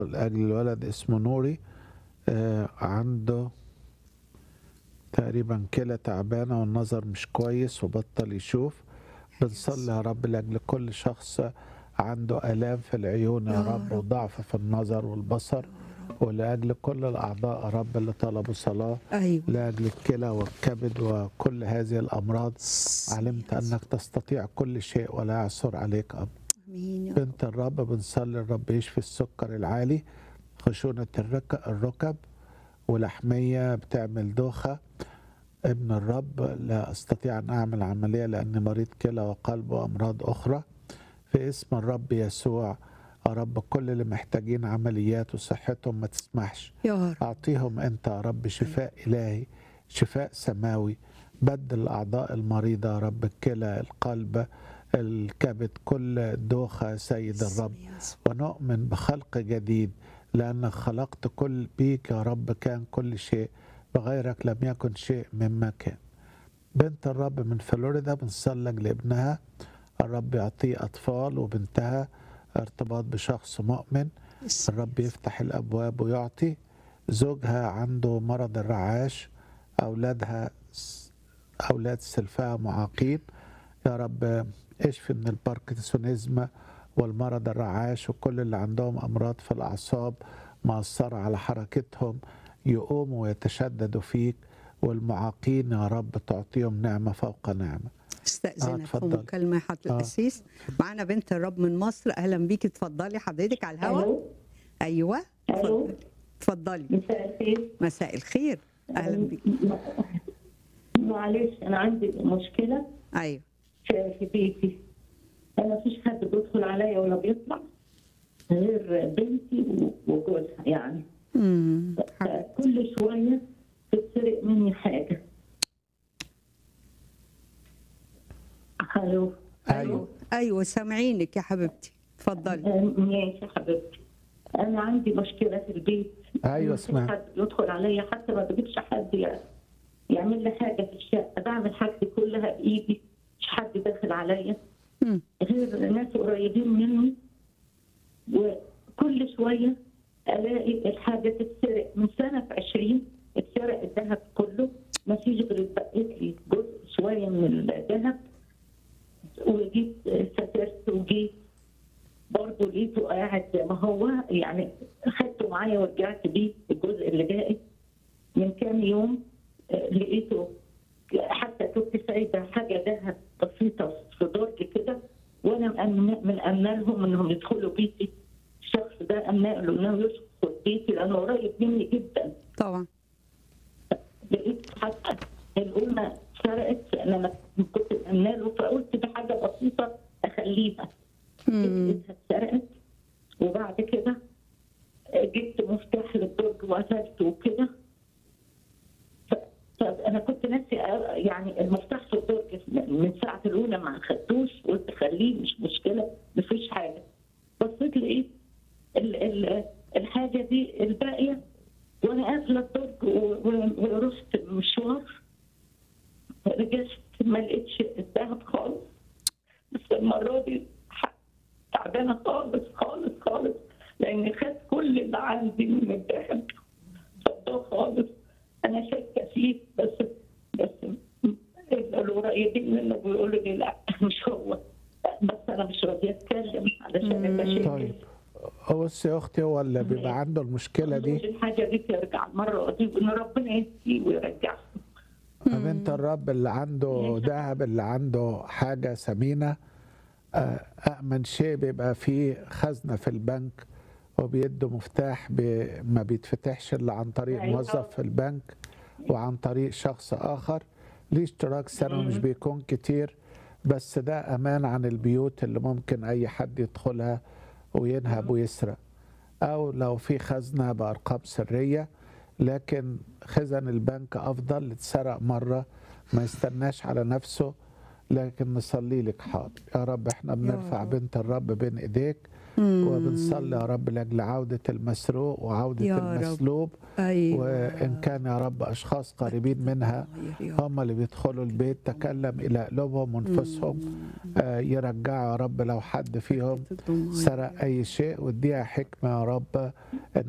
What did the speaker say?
لأجل الولد اسمه نوري آه، عنده تقريبا كلى تعبانة والنظر مش كويس وبطل يشوف بنصلي يا رب لأجل كل شخص عنده آلام في العيون يا يا رب رب. وضعف في النظر والبصر ولأجل كل الأعضاء يا رب اللي طلبوا صلاة ايوه لأجل الكلى والكبد وكل هذه الأمراض علمت أنك تستطيع كل شيء ولا يعثر عليك أمر امين يا رب بنت الرب بنصلي الرب يشفي السكر العالي خشونة الرك- الركب ولحمية بتعمل دوخة ابن الرب لا أستطيع أن أعمل عملية لأني مريض كلى وقلب وأمراض أخرى في اسم الرب يسوع يا رب كل اللي محتاجين عمليات وصحتهم ما تسمحش يا رب أعطيهم أنت يا رب شفاء إلهي شفاء سماوي بدل الأعضاء المريضة يا رب الكلى القلب الكبد كل دوخة سيد الرب اسم يسوع. ونؤمن بخلق جديد لأنك خلقت كل بيك يا رب كان كل شيء بغيرك لم يكن شيء مما كان بنت الرب من فلوريدا بنصلج لابنها الرب يعطيه أطفال وبنتها ارتباط بشخص مؤمن اسم الرب يفتح الأبواب ويعطي زوجها عنده مرض الرعاش أولادها س- أولاد سلفها معاقين يا رب اشفي من الباركنسونيزم والمرض الرعاش وكل اللي عندهم أمراض في الأعصاب مأثرة على حركتهم يقوموا ويتشددوا فيك والمعاقين يا رب تعطيهم نعمة فوق نعمة استأذنك في اتفضل. مكالمة يا حضرة آه. القسيس معانا بنت الرب من مصر أهلا بيكي اتفضلي حضرتك على الهواء الو أيوه الو اتفضلي مساء الخير مساء الخير أهلا بيكي م- معلش انا عندي مشكله أيوه في في بيتي انا مفيش حد بيدخل عليا ولا بيطلع غير بنتي و- وجوزها يعني امم كل شويه تتسرق مني حاجه الو أيوه أيوه سامعينك يا حبيبتي اتفضلي آه، ماشي يا حبيبتي انا عندي مشكله في البيت أيوه مفيش اسمع حد يدخل عليا حتى ما بجيبش حد يعني يعمل لي حاجه في الشقه بعمل حاجتي كلها بايدي مش حد داخل عليا مم. غير ناس قريبين مني وكل شويه الاقي الحاجه تتسرق من سنه في 20 اتسرق الذهب كله ما فيش غير اتبقيت لي جزء شويه من الذهب وجيت سافرت وجيت برضه لقيته قاعد زي ما هو يعني خدته معايا ورجعت بيه الجزء اللي باقي من كام يوم آه، لقيته حتى كنت سايبه حاجه ذهب بسيطه في درج كده وانا مأمنة من أمنة لهم انهم يدخلوا بيتي الشخص ده أمنة له انه يدخل بيتي لانه قريب مني جدا طبعا لقيت حتى الأمة سرقت أنا ما كنت مأمنة له فقلت بحاجة بسيطة أخليها مم. لقيتها اتسرقت وبعد كده جبت مفتاح للدرج وقفلته وكده ف- طب انا كنت ناسي أ- يعني المفتاح في الدرج من ساعه الاولى ما اخدتوش قلت خليه مش مشكله مفيش حاجه بصيت لقيت ال- ال- الحاجه دي الباقيه وانا قافله الدرج و- و- ورحت مشوار رجعت ما لقيتش الذهب خالص بس المره دي ح- تعبانه خالص خالص خالص لان خد كل اللي عندي من الذهب خدوه خالص انا شاكه فيه بس بس القريبين منه بيقولوا لي لا مش هو بس انا مش راضيه اتكلم علشان ابقى شاكه طيب بصي يا أختي هو اللي بيبقى عنده المشكلة دي الحاجه دي ترجع المره دي وان ربنا يهديه ويرجعها بنت الرب اللي عنده ذهب اللي عنده حاجة ثمينة آه، أأمن شيء بيبقى فيه خزنة في البنك وبيدوا مفتاح بي ما بيتفتحش إلا عن طريق أيوة. موظف في البنك وعن طريق شخص آخر ليه اشتراك سنوي مش بيكون كتير بس ده أمان عن البيوت اللي ممكن أي حد يدخلها وينهب ويسرق أو لو في خزنة بأرقام سرية لكن خزن البنك أفضل اتسرق مرة ما يستناش على نفسه لكن نصلي لك حاضر يا رب احنا بنرفع رب. بنت الرب بين ايديك وبنصلي يا رب لاجل عوده المسروق وعوده يا رب. المسلوب ايوه وان كان يا رب اشخاص قريبين منها يا رب. هم اللي بيدخلوا البيت تكلم الى قلوبهم وانفسهم آه، يرجعوا يا رب لو حد فيهم سرق اي شيء واديها حكمه يا رب